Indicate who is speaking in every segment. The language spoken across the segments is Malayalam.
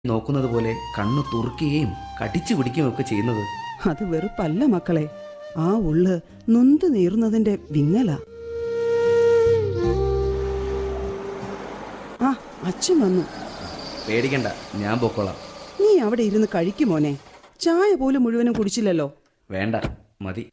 Speaker 1: നോക്കുന്നത് പോലെ കണ്ണു തുറക്കുകയും കടിച്ചു പിടിക്കുകയും ഒക്കെ ചെയ്യുന്നത്
Speaker 2: അത് വെറുപ്പല്ല മക്കളെ ആ ഉള്ള് നൊന്ത് നീറുന്നതിന്റെ വിങ്ങല ആ അച്ഛൻ വന്നു
Speaker 1: പേടിക്കണ്ട ഞാൻ പൊക്കോളാം
Speaker 2: നീ അവിടെ ഇരുന്ന് കഴിക്കുമോനെ ചായ പോലും മുഴുവനും കുടിച്ചില്ലല്ലോ
Speaker 1: വേണ്ട മതി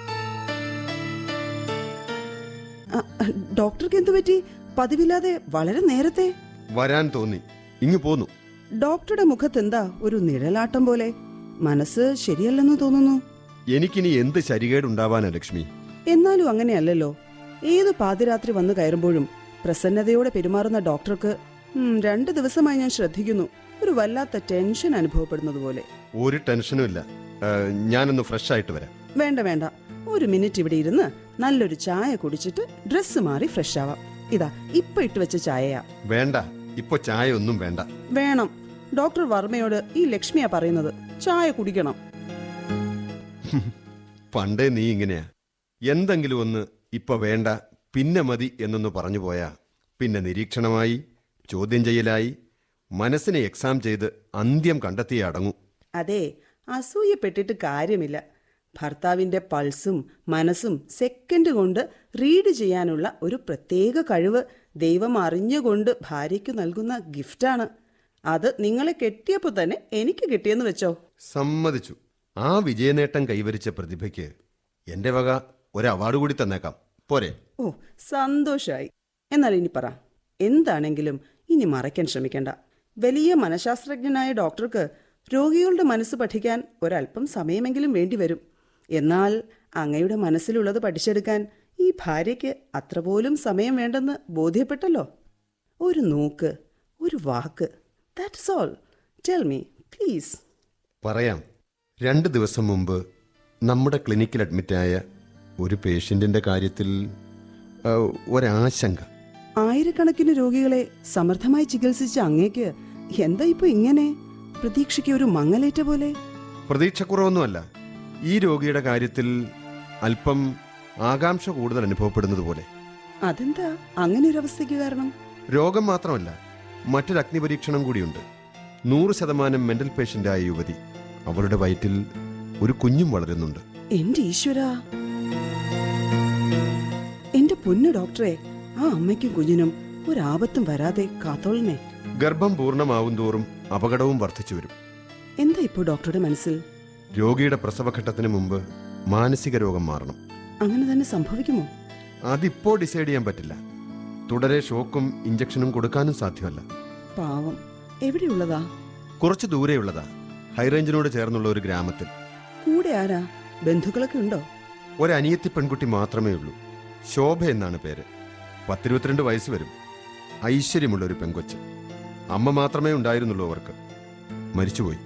Speaker 2: ആ, ഡോക്ടർക്ക് എന്തു പറ്റി പതിവില്ലാതെ വളരെ നേരത്തെ
Speaker 3: വരാൻ തോന്നി ഇങ്ങു പോന്നു
Speaker 2: ഡോക്ടറുടെ മുഖത്തെന്താ ഒരു നിഴലാട്ടം പോലെ മനസ്സ് ശരിയല്ലെന്ന് തോന്നുന്നു
Speaker 3: എനിക്കിനി എന്ത് ശരികേടുണ്ടാവാനാ ലക്ഷ്മി
Speaker 2: എന്നാലും അങ്ങനെയല്ലല്ലോ ഏത് പാതിരാത്രി വന്നു കയറുമ്പോഴും പ്രസന്നതയോടെ പെരുമാറുന്ന ഡോക്ടർക്ക് ഉം, രണ്ട് ദിവസമായി ഞാൻ ശ്രദ്ധിക്കുന്നു ഒരു വല്ലാത്ത ടെൻഷൻ അനുഭവപ്പെടുന്നത് പോലെ
Speaker 3: ഒരു ടെൻഷനും ഇല്ല ഏ, ഞാനൊന്ന് ഫ്രഷ് ആയിട്ട് വരാം
Speaker 2: വേണ്ട വേണ്ട ഒരു മിനിറ്റ് ഇവിടെ ഇരുന്ന് നല്ലൊരു ചായ കുടിച്ചിട്ട് ഡ്രസ്സ് മാറി ഫ്രഷ് ആവാം ഇതാ ഇപ്പൊ ഇട്ട് വെച്ച ചായയാ
Speaker 3: വേണ്ട ഇപ്പൊ ചായ ഒന്നും വേണ്ട
Speaker 2: വേണം ഡോക്ടർ വർമ്മയോട് ഈ ലക്ഷ്മിയാ പറയുന്നത് ചായ കുടിക്കണം
Speaker 3: പണ്ടേ നീ ഇങ്ങനെയാ എന്തെങ്കിലും ഒന്ന് ഇപ്പൊ വേണ്ട പിന്നെ മതി എന്നൊന്ന് പറഞ്ഞു പോയാ പിന്നെ നിരീക്ഷണമായി ചോദ്യം ചെയ്യലായി മനസ്സിനെ എക്സാം ചെയ്ത് അന്ത്യം കണ്ടെത്തിയേ അടങ്ങൂ
Speaker 2: അതെ അസൂയപ്പെട്ടിട്ട് കാര്യമില്ല ഭർത്താവിന്റെ പൾസും മനസ്സും സെക്കൻഡ് കൊണ്ട് റീഡ് ചെയ്യാനുള്ള ഒരു പ്രത്യേക കഴിവ് ദൈവം അറിഞ്ഞുകൊണ്ട് ഭാര്യയ്ക്ക് നൽകുന്ന ഗിഫ്റ്റാണ് അത് നിങ്ങളെ കെട്ടിയപ്പോൾ തന്നെ എനിക്ക് കിട്ടിയെന്ന് വെച്ചോ
Speaker 3: സമ്മതിച്ചു ആ വിജയനേട്ടം കൈവരിച്ച പ്രതിഭയ്ക്ക് എന്റെ വക ഒരു അവാർഡ് കൂടി തന്നേക്കാം പോരെ
Speaker 2: ഓ സന്തോഷായി എന്നാൽ ഇനി പറ എന്താണെങ്കിലും ഇനി മറയ്ക്കാൻ ശ്രമിക്കണ്ട വലിയ മനഃശാസ്ത്രജ്ഞനായ ഡോക്ടർക്ക് രോഗികളുടെ മനസ്സ് പഠിക്കാൻ ഒരല്പം സമയമെങ്കിലും വേണ്ടിവരും എന്നാൽ അങ്ങയുടെ മനസ്സിലുള്ളത് പഠിച്ചെടുക്കാൻ ഈ ഭാര്യയ്ക്ക് അത്ര പോലും സമയം വേണ്ടെന്ന് ബോധ്യപ്പെട്ടല്ലോ ഒരു നോക്ക് ഒരു വാക്ക് that's all tell me please
Speaker 3: പറയാം രണ്ട് ദിവസം മുമ്പ് നമ്മുടെ ക്ലിനിക്കിൽ അഡ്മിറ്റായ ഒരു പേഷ്യന്റിന്റെ കാര്യത്തിൽ ആ, ഒരാശങ്ക
Speaker 2: ആയിരക്കണക്കിന് രോഗികളെ സമർത്ഥമായി ചികിത്സിച്ച അങ്ങേക്ക് എന്താ ഇപ്പൊ ഇങ്ങനെ പ്രതീക്ഷയ്ക്ക് ഒരു മങ്ങലേറ്റ പോലെ
Speaker 3: പ്രതീക്ഷക്കുറവൊന്നുമല്ല ഈ രോഗിയുടെ കാര്യത്തിൽ അല്പം ആകാംക്ഷ കൂടുതൽ അനുഭവപ്പെടുന്നത് പോലെ
Speaker 2: അതെന്താ അങ്ങനെ ഒരു അവസ്ഥയ്ക്ക് കാരണം
Speaker 3: രോഗം മാത്രമല്ല മറ്റൊരു അഗ്നിപരീക്ഷണം കൂടിയുണ്ട് നൂറ് ശതമാനം മെന്റൽ പേഷ്യന്റായ യുവതി അവളുടെ വയറ്റിൽ ഒരു കുഞ്ഞും വളരുന്നുണ്ട്
Speaker 2: എന്റെ ഈശ്വര എന്റെ പൊന്നു ഡോക്ടറെ ആ അമ്മയ്ക്കും കുഞ്ഞിനും ഒരാപത്തും വരാതെ കാത്തോളനെ
Speaker 3: ഗർഭം പൂർണ്ണമാവും തോറും അപകടവും വർദ്ധിച്ചു വരും
Speaker 2: എന്താ ഇപ്പോ ഡോക്ടറുടെ മനസ്സിൽ
Speaker 3: രോഗിയുടെ പ്രസവഘട്ടത്തിന് മുമ്പ് മാനസിക രോഗം മാറണം
Speaker 2: അങ്ങനെ തന്നെ സംഭവിക്കുമോ
Speaker 3: അതിപ്പോ ഡിസൈഡ് ചെയ്യാൻ പറ്റില്ല തുടരെ ഷോക്കും ഇഞ്ചക്ഷനും കൊടുക്കാനും സാധ്യമല്ല
Speaker 2: പാവം എവിടെയുള്ളതാ
Speaker 3: കുറച്ച് ദൂരെയുള്ളതാ ഹൈറേഞ്ചിനോട് ചേർന്നുള്ള ഒരു ഗ്രാമത്തിൽ
Speaker 2: കൂടെ ആരാ ബന്ധുക്കളൊക്കെ ഉണ്ടോ
Speaker 3: ഒരനിയത്തി പെൺകുട്ടി മാത്രമേ ഉള്ളൂ ശോഭ എന്നാണ് പേര് പത്തിരുപത്തിരണ്ട് വയസ്സ് വരും ഐശ്വര്യമുള്ള ഒരു പെങ്കൊച്ച് അമ്മ മാത്രമേ ഉണ്ടായിരുന്നുള്ളൂ അവർക്ക് മരിച്ചുപോയി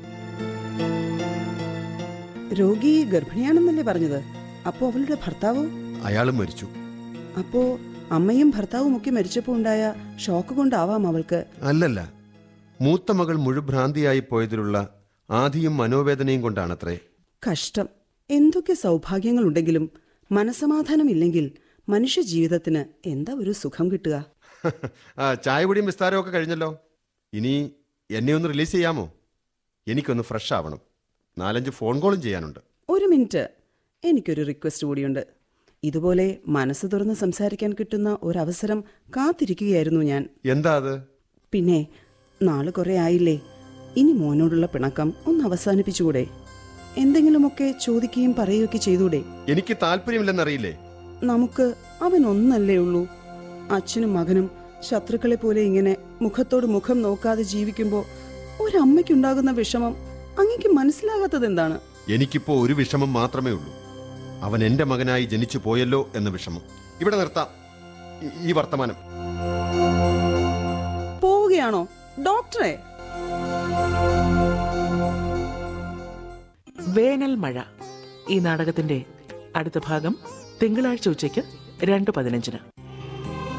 Speaker 2: രോഗി ഗർഭിണിയാണെന്നല്ലേ പറഞ്ഞത് അപ്പോ അവളുടെ ഭർത്താവോ
Speaker 3: അയാളും മരിച്ചു
Speaker 2: അപ്പോ അമ്മയും ഭർത്താവും ഒക്കെ മരിച്ചപ്പോ ഉണ്ടായ ഷോക്ക് കൊണ്ടാവാം അവൾക്ക്
Speaker 3: അല്ലല്ല മൂത്ത മകൾ മുഴുഭ്രാന്തിയായി പോയതിലുള്ള ആധിയും മനോവേദനയും കൊണ്ടാണത്രേ
Speaker 2: കഷ്ടം എന്തൊക്കെ സൗഭാഗ്യങ്ങളുണ്ടെങ്കിലും മനസമാധാനമില്ലെങ്കിൽ മനുഷ്യ ജീവിതത്തിന് എന്താ ഒരു സുഖം കിട്ടുക
Speaker 3: ആ ചായ കുടിയും വിസ്താരവും ഒക്കെ കഴിഞ്ഞല്ലോ ഇനി എന്നെ ഒന്ന് റിലീസ് ചെയ്യാമോ എനിക്കൊന്ന് ഫ്രഷ് ആവണം നാലഞ്ച് ഫോൺ കോളും ചെയ്യാനുണ്ട്
Speaker 2: ഒരു മിനിറ്റ് എനിക്കൊരു റിക്വസ്റ്റ് കൂടിയുണ്ട് ഇതുപോലെ മനസ്സ് തുറന്ന് സംസാരിക്കാൻ കിട്ടുന്ന ഒരവസരം കാത്തിരിക്കുകയായിരുന്നു ഞാൻ
Speaker 3: എന്താ അത്
Speaker 2: പിന്നെ നാളെ കുറെ ആയില്ലേ ഇനി മോനോടുള്ള പിണക്കം ഒന്ന് അവസാനിപ്പിച്ചുകൂടെ എന്തെങ്കിലുമൊക്കെ ചോദിക്കുകയും പറയുകയൊക്കെ ചെയ്തൂടെ
Speaker 3: എനിക്ക് താല്പര്യമില്ലെന്നറിയില്ലേ
Speaker 2: നമുക്ക് അവൻ ഒന്നല്ലേ ഉള്ളൂ അച്ഛനും മകനും ശത്രുക്കളെ പോലെ ഇങ്ങനെ മുഖത്തോട് മുഖം നോക്കാതെ ജീവിക്കുമ്പോൾ ഒരമ്മയ്ക്കുണ്ടാകുന്ന വിഷമം അങ്ങക്ക് മനസ്സിലാകാത്തത് എന്താണ്
Speaker 3: എനിക്കിപ്പോ ഒരു വിഷമം മാത്രമേ ഉള്ളൂ അവൻ എന്റെ മകനായി ജനിച്ചു പോയല്ലോ എന്ന വിഷമം ഇവിടെ നിർത്താം ഈ- ഈ വർത്തമാനം
Speaker 2: പോവുകയാണോ ഡോക്ടറെ
Speaker 4: വേനൽ മഴ ഈ നാടകത്തിന്റെ അടുത്ത ഭാഗം തിങ്കളാഴ്ച ഉച്ചയ്ക്ക് രണ്ട് പതിനഞ്ചിന്